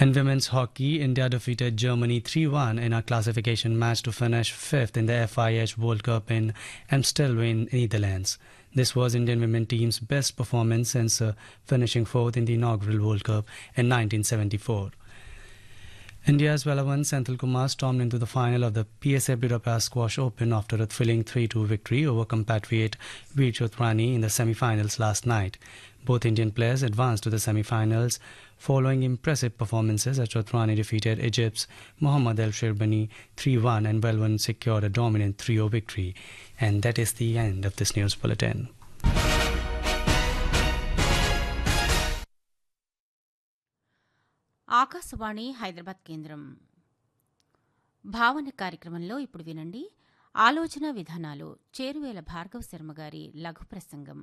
In women's hockey, India defeated Germany 3 1 in a classification match to finish fifth in the FIH World Cup in Amstelveen, Netherlands. This was Indian women team's best performance since uh, finishing fourth in the inaugural World Cup in 1974. India's Velavan Senthil Kumar stormed into the final of the PSA Budapest Squash Open after a thrilling 3-2 victory over compatriot Veer Chotrani in the semi-finals last night. Both Indian players advanced to the semi-finals following impressive performances as Chotrani defeated Egypt's Mohammad El Sherbani 3-1 and Velavan secured a dominant 3-0 victory. And that is the end of this news bulletin. Akashvani Hyderabad కేంద్రం భావన కార్యక్రమంలో ఇప్పుడు వినండి ఆలోచన విధానాలు చేరువేల భార్గవ శర్మ గారి లఘు ప్రసంగం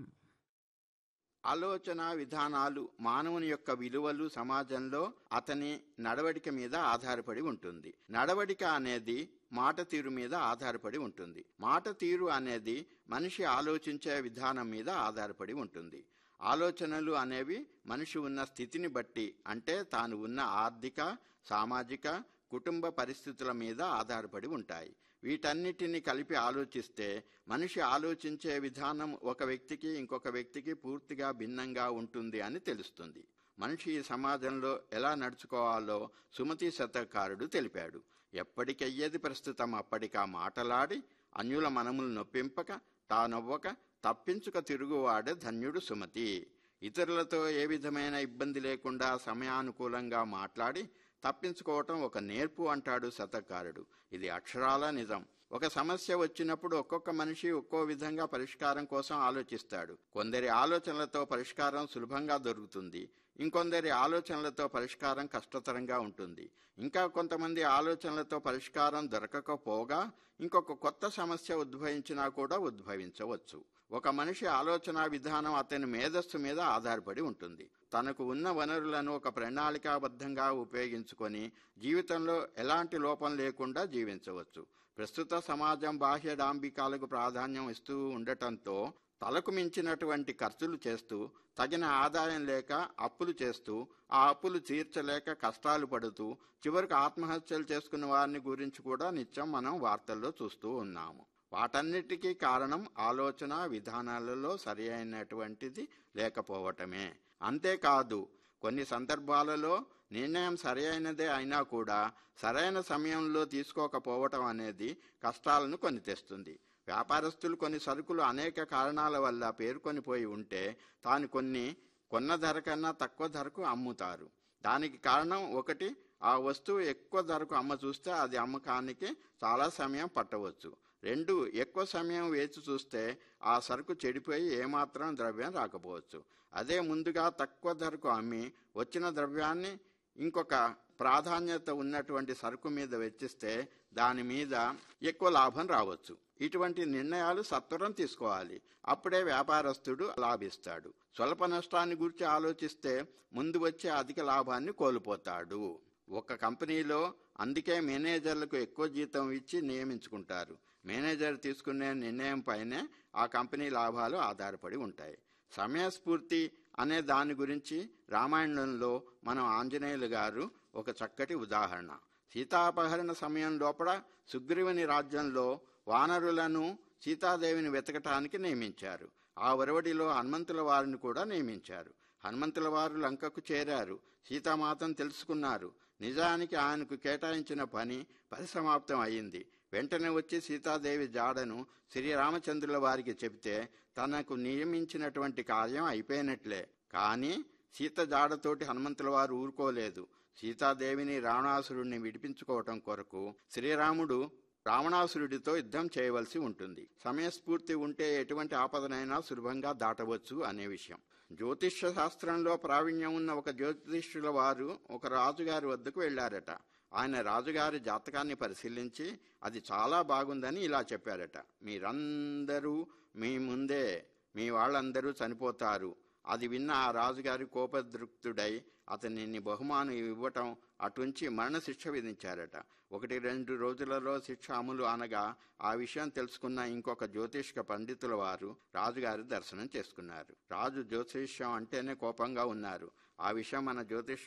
ఆలోచన విధానాలు మానవుని యొక్క విలువలు సమాజంలో అతని నడవడిక మీద ఆధారపడి ఉంటుంది నడవడిక అనేది మాట తీరు మీద ఆధారపడి ఉంటుంది మాట తీరు అనేది మనిషి ఆలోచించే విధానం మీద ఆధారపడి ఉంటుంది ఆలోచనలు అనేవి మనిషి ఉన్న స్థితిని బట్టి అంటే తాను ఉన్న ఆర్థిక సామాజిక కుటుంబ పరిస్థితుల మీద ఆధారపడి ఉంటాయి వీటన్నిటిని కలిపి ఆలోచిస్తే మనిషి ఆలోచించే విధానం ఒక వ్యక్తికి ఇంకొక వ్యక్తికి పూర్తిగా భిన్నంగా ఉంటుంది అని తెలుస్తుంది మనిషి ఈ సమాజంలో ఎలా నడుచుకోవాలో సుమతి శతకారుడు తెలిపాడు ఎప్పటికయ్యేది ప్రస్తుతం అప్పటికా మాటలాడి అన్యుల మనములు నొప్పింపక తానవ్వక తప్పించుక తిరుగువాడే ధన్యుడు సుమతి ఇతరులతో ఏ విధమైన ఇబ్బంది లేకుండా సమయానుకూలంగా మాట్లాడి తప్పించుకోవటం ఒక నేర్పు అంటాడు శతకారుడు ఇది అక్షరాల నిజం ఒక సమస్య వచ్చినప్పుడు ఒక్కొక్క మనిషి ఒక్కో విధంగా పరిష్కారం కోసం ఆలోచిస్తాడు కొందరి ఆలోచనలతో పరిష్కారం సులభంగా దొరుకుతుంది ఇంకొందరి ఆలోచనలతో పరిష్కారం కష్టతరంగా ఉంటుంది ఇంకా కొంతమంది ఆలోచనలతో పరిష్కారం దొరకకపోగా ఇంకొక కొత్త సమస్య ఉద్భవించినా కూడా ఉద్భవించవచ్చు ఒక మనిషి ఆలోచన విధానం అతని మేధస్సు మీద ఆధారపడి ఉంటుంది తనకు ఉన్న వనరులను ఒక ప్రణాళికాబద్ధంగా ఉపయోగించుకొని జీవితంలో ఎలాంటి లోపం లేకుండా జీవించవచ్చు ప్రస్తుత సమాజం బాహ్య డాంబికాలకు ప్రాధాన్యం ఇస్తూ ఉండటంతో తలకు మించినటువంటి ఖర్చులు చేస్తూ తగిన ఆదాయం లేక అప్పులు చేస్తూ ఆ అప్పులు తీర్చలేక కష్టాలు పడుతూ చివరికి ఆత్మహత్యలు చేసుకున్న వారిని గురించి కూడా నిత్యం మనం వార్తల్లో చూస్తూ ఉన్నాము వాటన్నిటికీ కారణం ఆలోచన విధానాలలో సరి అయినటువంటిది లేకపోవటమే అంతేకాదు కొన్ని సందర్భాలలో నిర్ణయం సరి అయినదే అయినా కూడా సరైన సమయంలో తీసుకోకపోవటం అనేది కష్టాలను కొని తెస్తుంది వ్యాపారస్తులు కొన్ని సరుకులు అనేక కారణాల వల్ల పేర్కొని పోయి ఉంటే తాను కొన్ని కొన్న ధర కన్నా తక్కువ ధరకు అమ్ముతారు దానికి కారణం ఒకటి ఆ వస్తువు ఎక్కువ ధరకు అమ్మ చూస్తే అది అమ్మకానికి చాలా సమయం పట్టవచ్చు రెండు ఎక్కువ సమయం వేచి చూస్తే ఆ సరుకు చెడిపోయి ఏమాత్రం ద్రవ్యం రాకపోవచ్చు అదే ముందుగా తక్కువ ధరకు అమ్మి వచ్చిన ద్రవ్యాన్ని ఇంకొక ప్రాధాన్యత ఉన్నటువంటి సరుకు మీద వెచ్చిస్తే దాని మీద ఎక్కువ లాభం రావచ్చు ఇటువంటి నిర్ణయాలు సత్వరం తీసుకోవాలి అప్పుడే వ్యాపారస్తుడు లాభిస్తాడు స్వల్ప నష్టాన్ని గురించి ఆలోచిస్తే ముందు వచ్చే అధిక లాభాన్ని కోల్పోతాడు ఒక కంపెనీలో అందుకే మేనేజర్లకు ఎక్కువ జీతం ఇచ్చి నియమించుకుంటారు మేనేజర్ తీసుకునే నిర్ణయం పైనే ఆ కంపెనీ లాభాలు ఆధారపడి ఉంటాయి సమయస్ఫూర్తి అనే దాని గురించి రామాయణంలో మనం ఆంజనేయులు గారు ఒక చక్కటి ఉదాహరణ సీతాపహరణ సమయం లోపల సుగ్రీవుని రాజ్యంలో వానరులను సీతాదేవిని వెతకటానికి నియమించారు ఆ ఒరవడిలో హనుమంతుల వారిని కూడా నియమించారు హనుమంతుల వారు లంకకు చేరారు సీతామాతను తెలుసుకున్నారు నిజానికి ఆయనకు కేటాయించిన పని పరిసమాప్తం అయింది వెంటనే వచ్చి సీతాదేవి జాడను శ్రీరామచంద్రుల వారికి చెబితే తనకు నియమించినటువంటి కార్యం అయిపోయినట్లే కానీ సీత జాడతోటి హనుమంతుల వారు ఊరుకోలేదు సీతాదేవిని రావణాసురుడిని విడిపించుకోవటం కొరకు శ్రీరాముడు రావణాసురుడితో యుద్ధం చేయవలసి ఉంటుంది సమయస్ఫూర్తి ఉంటే ఎటువంటి ఆపదనైనా సులభంగా దాటవచ్చు అనే విషయం జ్యోతిష్య శాస్త్రంలో ప్రావీణ్యం ఉన్న ఒక జ్యోతిష్యుల వారు ఒక రాజుగారి వద్దకు వెళ్లారట ఆయన రాజుగారి జాతకాన్ని పరిశీలించి అది చాలా బాగుందని ఇలా చెప్పారట మీరందరూ మీ ముందే మీ వాళ్ళందరూ చనిపోతారు అది విన్న ఆ రాజుగారి కోపదృక్తుడై అతనిని బహుమానం ఇవ్వటం అటుంచి మరణశిక్ష విధించారట ఒకటి రెండు రోజులలో శిక్ష అమలు అనగా ఆ విషయం తెలుసుకున్న ఇంకొక జ్యోతిష్క పండితుల వారు రాజుగారి దర్శనం చేసుకున్నారు రాజు జ్యోతిష్యం అంటేనే కోపంగా ఉన్నారు ఆ విషయం మన జ్యోతిష్